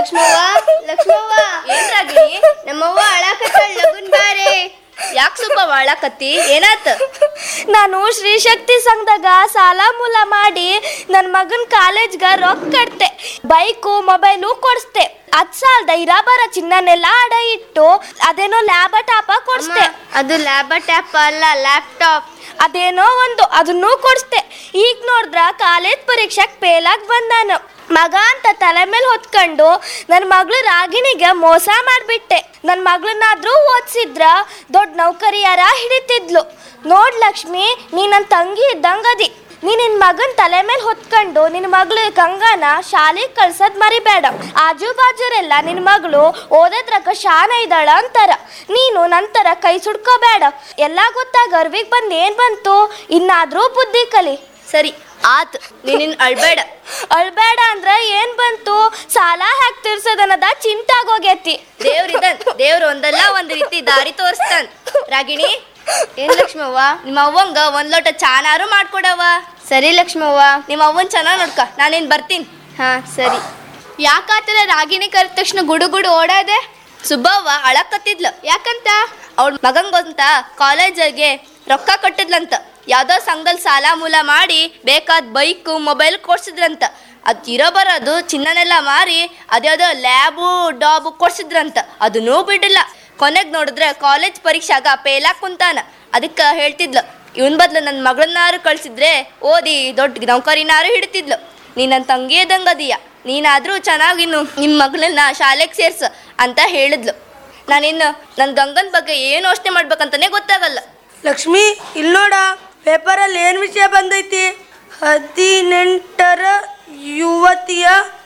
ಲಕ್ಷ್ಮವ್ವ ಲಕ್ಷ್ಮವ್ವ ಏನ್ ರಾಗಿಣಿ ನಮ್ಮವ್ವ ಅಳಕತ್ತಾಳ ಲಗುನ್ ಬಾರೆ ಯಾಕೆ ಸ್ವಲ್ಪ ವಾಳಕತ್ತಿ ಏನಾತ ನಾನು ಶ್ರೀಶಕ್ತಿ ಸಂಘದಾಗ ಸಾಲ ಮೂಲ ಮಾಡಿ ನನ್ನ ಮಗನ ಕಾಲೇಜ್ಗ ರೊಕ್ಕ ಕಟ್ತೆ ಬೈಕು ಮೊಬೈಲು ಕೊಡಿಸ್ತೆ ಅದ್ ಸಾಲ್ದ ಇರಾಬರ ಚಿನ್ನನೆಲ್ಲ ಅಡ ಇಟ್ಟು ಅದೇನೋ ಲ್ಯಾಬ ಟಾಪ ಕೊಡಿಸ್ತೆ ಅದು ಲ್ಯಾಬ ಟ್ಯಾಪ್ ಅಲ್ಲ ಲ್ಯಾಪ್ಟಾಪ್ ಅದೇನೋ ಒಂದು ಅದನ್ನೂ ಕೊಡಿಸ್ತೆ ಈಗ ನೋಡಿದ್ರ ಕಾಲೇಜ್ ಪರೀಕ್ಷೆಗೆ ಫೇಲಾಗಿ ಬಂದಾನು ಮಗ ಅಂತ ತಲೆ ಮೇಲೆ ಹೊತ್ಕೊಂಡು ನನ್ನ ಮಗಳು ರಾಗಿಣಿಗೆ ಮೋಸ ಮಾಡಿಬಿಟ್ಟೆ ನನ್ನ ಮಗಳನ್ನಾದ್ರೂ ಓದಿಸಿದ್ರ ದೊಡ್ಡ ನೌಕರಿಯಾರ ಹಿಡಿತಿದ್ಲು ನೋಡ್ ಲಕ್ಷ್ಮಿ ನೀ ನನ್ನ ತಂಗಿ ಇದ್ದಂಗದಿ ನೀ ನಿನ್ನ ಮಗನ ತಲೆ ಮೇಲೆ ಹೊತ್ಕೊಂಡು ನಿನ್ನ ಮಗಳು ಗಂಗಾನ ಶಾಲೆಗೆ ಕಳ್ಸೋದ್ ಮರಿಬೇಡ ಆಜು ಬಾಜುರೆಲ್ಲ ನಿನ್ನ ಮಗಳು ಓದೋದ್ರಾಗ ಶಾನ ಇದ್ದಾಳ ಅಂತಾರ ನೀನು ನಂತರ ಕೈ ಸುಡ್ಕೋಬೇಡ ಎಲ್ಲ ಗೊತ್ತಾಗ ಅರ್ವಿಗೆ ಬಂದು ಏನು ಬಂತು ಇನ್ನಾದ್ರೂ ಬುದ್ಧಿ ಕಲಿ ಸರಿ ಆತ್ ನೀನಿನ್ ಅಳ್ಬೇಡ ಅಳ್ಬೇಡ ಅಂದ್ರ ಏನ್ ಬಂತು ಸಾಲ ಹ್ಯಾಕ್ ತೀರ್ಸೋದನ್ನದ ಚಿಂತಾಗೋಗೈತಿ ದೇವ್ರಿದನ್ ದೇವ್ರು ಒಂದಲ್ಲ ಒಂದ್ ರೀತಿ ದಾರಿ ತೋರಿಸ್ತಾನ್ ರಾಗಿಣಿ ಏನ್ ಲಕ್ಷ್ಮವ್ವ ನಿಮ್ಮ ಅವ್ವಂಗ ಒಂದ್ ಲೋಟ ಚಾನಾರು ಮಾಡ್ಕೊಡವ ಸರಿ ಲಕ್ಷ್ಮವ್ವ ನಿಮ್ಮ ಅವ್ವನ್ ಚೆನ್ನಾಗ್ ನೋಡ್ಕ ನಾನೇನ್ ಬರ್ತೀನಿ ಹಾ ಸರಿ ಯಾಕಾತರ ರಾಗಿಣಿ ಕರೆದ ತಕ್ಷಣ ಗುಡು ಗುಡು ಓಡಾದೆ ಸುಬ್ಬವ್ವ ಅಳಕತ್ತಿದ್ಲು ಯಾಕಂತ ಅವಳ ಮಗಂಗೊಂತ ಕಾಲೇಜಿಗೆ ರೊಕ್ಕ ಕಟ್ಟಿದ್ಲಂತ ಯಾವ್ದೋ ಸಂಘದಲ್ಲಿ ಸಾಲ ಮೂಲ ಮಾಡಿ ಬೇಕಾದ ಬೈಕು ಮೊಬೈಲ್ ಕೊಡ್ಸಿದ್ರಂತ ಅದ್ ಇರೋ ಬರೋದು ಚಿನ್ನನೆಲ್ಲ ಮಾರಿ ಅದ್ಯಾವ್ದೋ ಲ್ಯಾಬು ಡಾಬು ಕೊಡ್ಸಿದ್ರಂತ ಅದನ್ನೂ ಬಿಡಿಲ್ಲ ಕೊನೆಗೆ ನೋಡಿದ್ರೆ ಕಾಲೇಜ್ ಪರೀಕ್ಷಾಗ ಪೇಲಾಕ್ ಕುಂತಾನ ಅದಕ್ಕೆ ಹೇಳ್ತಿದ್ಲು ಇವನ್ ಬದ್ಲು ನನ್ನ ಮಗಳನ್ನಾರು ಕಳ್ಸಿದ್ರೆ ಓದಿ ದೊಡ್ಡ ನೌಕರಿನಾರು ಹಿಡಿತಿದ್ಲು ನೀ ನನ್ನ ತಂಗಿ ಇದ್ದಂಗದೀಯ ನೀನಾದ್ರೂ ಚೆನ್ನಾಗಿ ಇನ್ನು ನಿಮ್ಮ ಮಗಳನ್ನ ಶಾಲೆಗೆ ಸೇರ್ಸು ಅಂತ ಹೇಳಿದ್ಲು ನಾನಿನ್ನು ನನ್ನ ಗಂಗನ ಬಗ್ಗೆ ಏನು ಯೋಚನೆ ಮಾಡ್ಬೇಕಂತಾನೆ ಗೊತ್ತಾಗಲ್ಲ ಲಕ್ಷ್ಮಿ ಇಲ್ಲಿ ನೋಡ ಪೇಪರಲ್ಲಿ ಏನು ವಿಷಯ ಬಂದೈತಿ ಹದಿನೆಂಟರ ಯುವತಿಯ